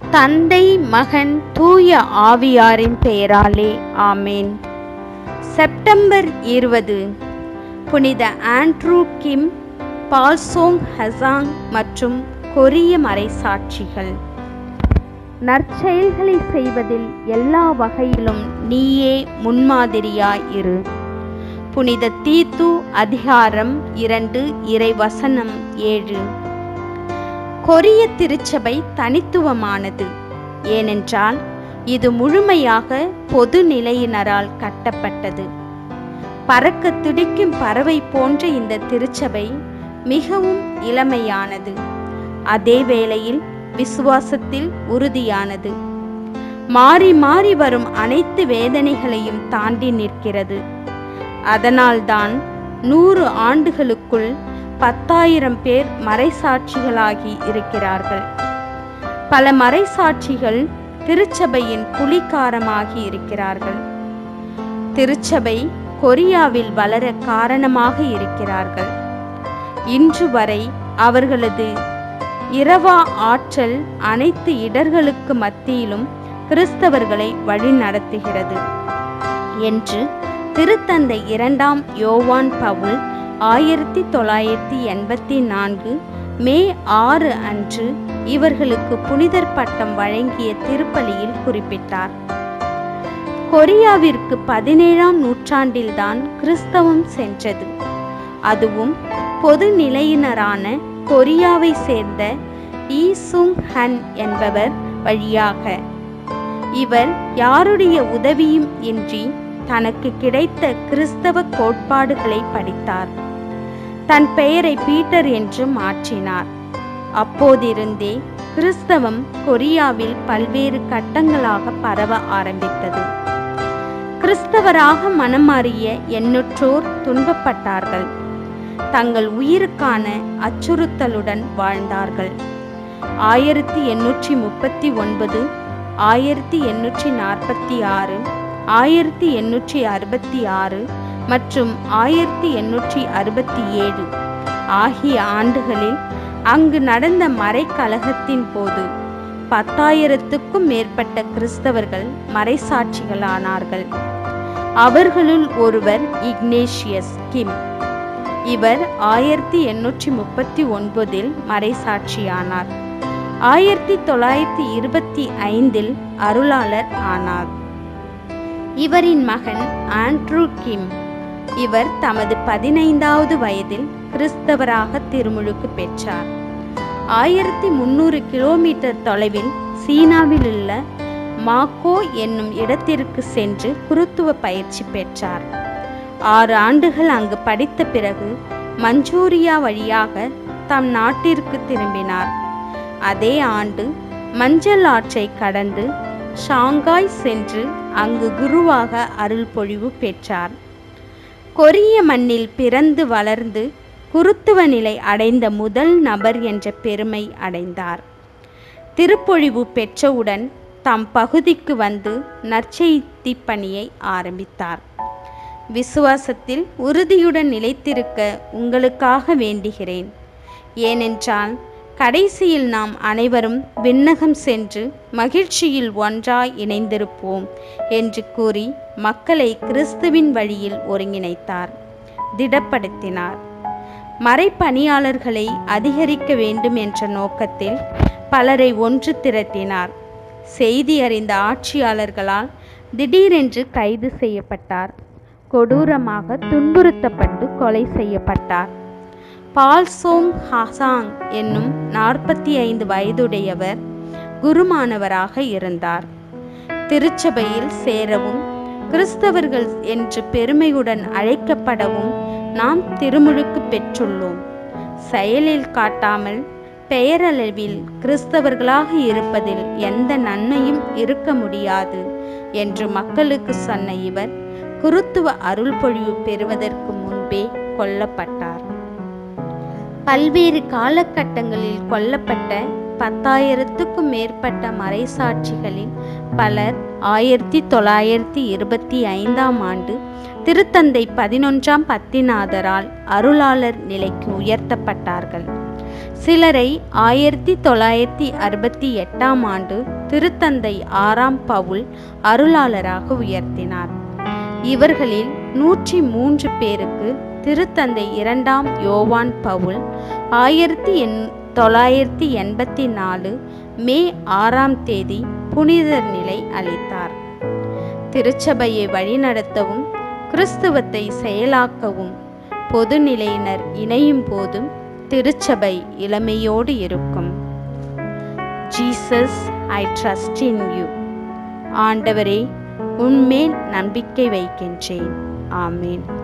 தந்தை மகன் தூய ஆவியாரின் பெயராலே ஆமேன் செப்டம்பர் இருபது புனித ஆண்ட்ரூ கிம் பால்சோங் ஹசாங் மற்றும் கொரிய மறைசாட்சிகள் நற்செயல்களை செய்வதில் எல்லா வகையிலும் நீயே முன்மாதிரியாய் இரு புனித தீத்து அதிகாரம் இரண்டு இறை வசனம் ஏழு கொரிய திருச்சபை தனித்துவமானது ஏனென்றால் இது முழுமையாக பொது நிலையினரால் கட்டப்பட்டது பறக்க துடிக்கும் பறவை போன்ற இந்த திருச்சபை மிகவும் இளமையானது அதே வேளையில் விசுவாசத்தில் உறுதியானது மாறி மாறி வரும் அனைத்து வேதனைகளையும் தாண்டி நிற்கிறது அதனால்தான் நூறு ஆண்டுகளுக்குள் பத்தாயிரம் பேர் மறைசாட்சிகளாகி இருக்கிறார்கள் பல மறைசாட்சிகள் திருச்சபையின் புலிகாரமாகி இருக்கிறார்கள் திருச்சபை கொரியாவில் வளர காரணமாக இருக்கிறார்கள் இன்று வரை அவர்களது இரவா ஆற்றல் அனைத்து இடர்களுக்கு மத்தியிலும் கிறிஸ்தவர்களை வழிநடத்துகிறது என்று திருத்தந்தை இரண்டாம் யோவான் பவுல் ஆயிரத்தி தொள்ளாயிரத்தி எண்பத்தி நான்கு மே ஆறு அன்று இவர்களுக்கு புனிதர் பட்டம் வழங்கிய திருப்பலியில் குறிப்பிட்டார் கொரியாவிற்கு பதினேழாம் நூற்றாண்டில்தான் கிறிஸ்தவம் சென்றது அதுவும் பொது நிலையினரான கொரியாவை சேர்ந்த ஈசுங் ஹன் என்பவர் வழியாக இவர் யாருடைய உதவியும் இன்றி தனக்கு கிடைத்த கிறிஸ்தவ கோட்பாடுகளை படித்தார் தன் பெயரை பீட்டர் என்று மாற்றினார் அப்போதிருந்தே கிறிஸ்தவம் கொரியாவில் பல்வேறு கட்டங்களாக பரவ ஆரம்பித்தது கிறிஸ்தவராக மனம் மாறிய எண்ணற்றோர் துன்பப்பட்டார்கள் தங்கள் உயிருக்கான அச்சுறுத்தலுடன் வாழ்ந்தார்கள் ஆயிரத்தி எண்ணூற்றி முப்பத்தி ஒன்பது ஆயிரத்தி எண்ணூற்றி நாற்பத்தி ஆறு ஆயிரத்தி எண்ணூற்றி அறுபத்தி ஆறு மற்றும் ஆயிரத்தி எண்ணூற்றி அறுபத்தி ஏழு ஆகிய ஆண்டுகளில் அங்கு நடந்த மறைக்கலகத்தின் போது பத்தாயிரத்துக்கும் மேற்பட்ட கிறிஸ்தவர்கள் மறைசாட்சிகளானார்கள் அவர்களுள் ஒருவர் இக்னேஷியஸ் கிம் இவர் ஆயிரத்தி எண்ணூற்றி முப்பத்தி ஒன்பதில் மறைசாட்சியானார் ஆயிரத்தி தொள்ளாயிரத்தி இருபத்தி ஐந்தில் அருளாளர் ஆனார் இவரின் மகன் ஆண்ட்ரூ கிம் இவர் தமது பதினைந்தாவது வயதில் கிறிஸ்தவராக திருமுழுக்கு பெற்றார் ஆயிரத்தி முன்னூறு கிலோமீட்டர் தொலைவில் சீனாவில் உள்ள மாக்கோ என்னும் இடத்திற்கு சென்று குருத்துவ பயிற்சி பெற்றார் ஆறு ஆண்டுகள் அங்கு படித்த பிறகு மஞ்சூரியா வழியாக தம் நாட்டிற்கு திரும்பினார் அதே ஆண்டு மஞ்சள் ஆற்றை கடந்து ஷாங்காய் சென்று அங்கு குருவாக அருள் பொழிவு பெற்றார் கொரிய மண்ணில் பிறந்து வளர்ந்து குருத்துவ நிலை அடைந்த முதல் நபர் என்ற பெருமை அடைந்தார் திருப்பொழிவு பெற்றவுடன் தம் பகுதிக்கு வந்து நற்செய்தி பணியை ஆரம்பித்தார் விசுவாசத்தில் உறுதியுடன் நிலைத்திருக்க உங்களுக்காக வேண்டுகிறேன் ஏனென்றால் கடைசியில் நாம் அனைவரும் விண்ணகம் சென்று மகிழ்ச்சியில் ஒன்றாய் இணைந்திருப்போம் என்று கூறி மக்களை கிறிஸ்துவின் வழியில் ஒருங்கிணைத்தார் திடப்படுத்தினார் மறைப்பணியாளர்களை அதிகரிக்க வேண்டும் என்ற நோக்கத்தில் பலரை ஒன்று திரட்டினார் செய்தி அறிந்த ஆட்சியாளர்களால் திடீரென்று கைது செய்யப்பட்டார் கொடூரமாக துன்புறுத்தப்பட்டு கொலை செய்யப்பட்டார் பால்சோங் ஹசாங் என்னும் நாற்பத்தி ஐந்து வயதுடையவர் குருமானவராக இருந்தார் திருச்சபையில் சேரவும் கிறிஸ்தவர்கள் என்று பெருமையுடன் அழைக்கப்படவும் நாம் திருமுழுக்கு பெற்றுள்ளோம் செயலில் காட்டாமல் பெயரளவில் கிறிஸ்தவர்களாக இருப்பதில் எந்த நன்மையும் இருக்க முடியாது என்று மக்களுக்கு சொன்ன இவர் குருத்துவ அருள் பொழிவு பெறுவதற்கு முன்பே கொல்லப்பட்டார் பல்வேறு காலகட்டங்களில் கொல்லப்பட்ட பத்தாயிரத்துக்கும் மேற்பட்ட மறைசாட்சிகளில் பலர் ஆயிரத்தி தொள்ளாயிரத்தி இருபத்தி ஐந்தாம் ஆண்டு திருத்தந்தை பதினொன்றாம் பத்திநாதரால் அருளாளர் நிலைக்கு உயர்த்தப்பட்டார்கள் சிலரை ஆயிரத்தி தொள்ளாயிரத்தி அறுபத்தி எட்டாம் ஆண்டு திருத்தந்தை ஆறாம் பவுல் அருளாளராக உயர்த்தினார் இவர்களில் நூற்றி மூன்று பேருக்கு திருத்தந்தை இரண்டாம் யோவான் பவுல் ஆயிரத்தி எண் தொள்ளாயிரத்தி எண்பத்தி நாலு மே ஆறாம் தேதி புனிதர் நிலை அளித்தார் திருச்சபையை வழிநடத்தவும் கிறிஸ்துவத்தை செயலாக்கவும் பொதுநிலையினர் இணையும் போதும் திருச்சபை இளமையோடு இருக்கும் Jesus I trust in you ஆண்டவரே உன்மேல் நம்பிக்கை வைக்கின்றேன் ஆமேன்